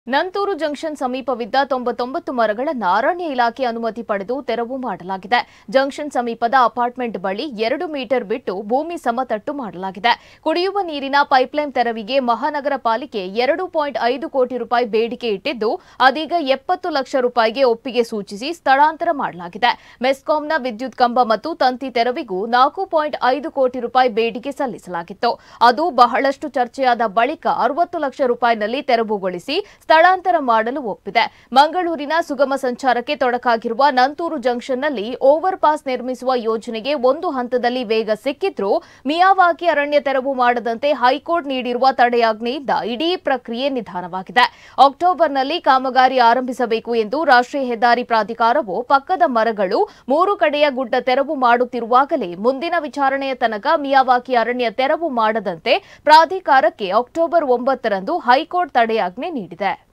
Nanthoor junction ಸಮೀಪವಿದ್ದ ತೊಂಬತ್ತೊಂಬತ್ತು ಮರಗಳನ್ನು ಅರಣ್ಯ ಇಲಾಖೆ ಅನುಮತಿ ಪಡೆದು ತೆರವು ಮಾಡಲಾಗಿದೆ ಜಂಕ್ಷನ್ ಸಮೀಪದ ಅಪಾರ್ಟ್ಮೆಂಟ್ ಬಳಿ ಎರಡು ಮೀಟರ್ ಬಿಟ್ಟು ಭೂಮಿ ಸಮತಟ್ಟು ಮಾಡಲಾಗಿದೆ ಕುಡಿಯುವ ನೀರಿನ ಪೈಪ್ಲೈನ್ ತೆರವಿಗೆ ಮಹಾನಗರ ಪಾಲಿಕೆ ಎರಡು ಪಾಯಿಂಟ್ ಐದು ಕೋಟಿ ರೂಪಾಯಿ ಬೇಡಿಕೆ ಇಟ್ಟಿದ್ದು ಅದೀಗ ಎಪ್ಪತ್ತು ಲಕ್ಷ ರೂಪಾಯಿಗೆ ಒಪ್ಪಿಗೆ ಸೂಚಿಸಿ ಸ್ಥಳಾಂತರ ಮಾಡಲಾಗಿದೆ ಮೆಸ್ಕಾಂನ ವಿದ್ಯುತ್ ಕಂಬ ಮತ್ತು ತಂತಿ ತೆರವಿಗೂ ನಾಲ್ಕು ಪಾಯಿಂಟ್ ಐದು ಕೋಟಿ ರೂಪಾಯಿ ಬೇಡಿಕೆ ಸಲ್ಲಿಸಲಾಗಿತ್ತು ಅದು ಬಹಳಷ್ಟು ಚರ್ಚೆಯಾದ ಬಳಿಕ ಅರವತ್ತು ಲಕ್ಷ ರೂಪಾಯಿನಲ್ಲಿ ತೆರವುಗೊಳಿಸಿ ಸ್ಥಳಾಂತರ ಮಾಡಲು ಒಪ್ಪಿದೆ ಮಂಗಳೂರಿನ ಸುಗಮ ಸಂಚಾರಕ್ಕೆ ತೊಡಕಾಗಿರುವ ನಂತೂರು ಜಂಕ್ಷನ್ನಲ್ಲಿ ಓವರ್ ಪಾಸ್ ನಿರ್ಮಿಸುವ ಯೋಜನೆಗೆ ಒಂದು ಹಂತದಲ್ಲಿ ವೇಗ ಸಿಕ್ಕಿದ್ರೂ ಮಿಯಾವಾಕಿ ಅರಣ್ಯ ತೆರವು ಮಾಡದಂತೆ ಹೈಕೋರ್ಟ್ ನೀಡಿರುವ ತಡೆಯಾಜ್ಞೆಯಿಂದ ಇಡೀ ಪ್ರಕ್ರಿಯೆ ನಿಧಾನವಾಗಿದೆ ಅಕ್ಟೋಬರ್ನಲ್ಲಿ ಕಾಮಗಾರಿ ಆರಂಭಿಸಬೇಕು ಎಂದು ರಾಷ್ಟ್ರೀಯ ಹೆದ್ದಾರಿ ಪ್ರಾಧಿಕಾರವು ಪಕ್ಕದ ಮರಗಳು ಮೂರು ಕಡೆಯ ಗುಡ್ಡ ತೆರವು ಮಾಡುತ್ತಿರುವಾಗಲೇ ಮುಂದಿನ ವಿಚಾರಣೆಯ ತನಕ ಮಿಯಾವಾಕಿ ಅರಣ್ಯ ತೆರವು ಮಾಡದಂತೆ ಪ್ರಾಧಿಕಾರಕ್ಕೆ ಅಕ್ಟೋಬರ್ ಒಂಬತ್ತರಂದು ಹೈಕೋರ್ಟ್ ತಡೆಯಾಜ್ಞೆ ನೀಡಿದೆ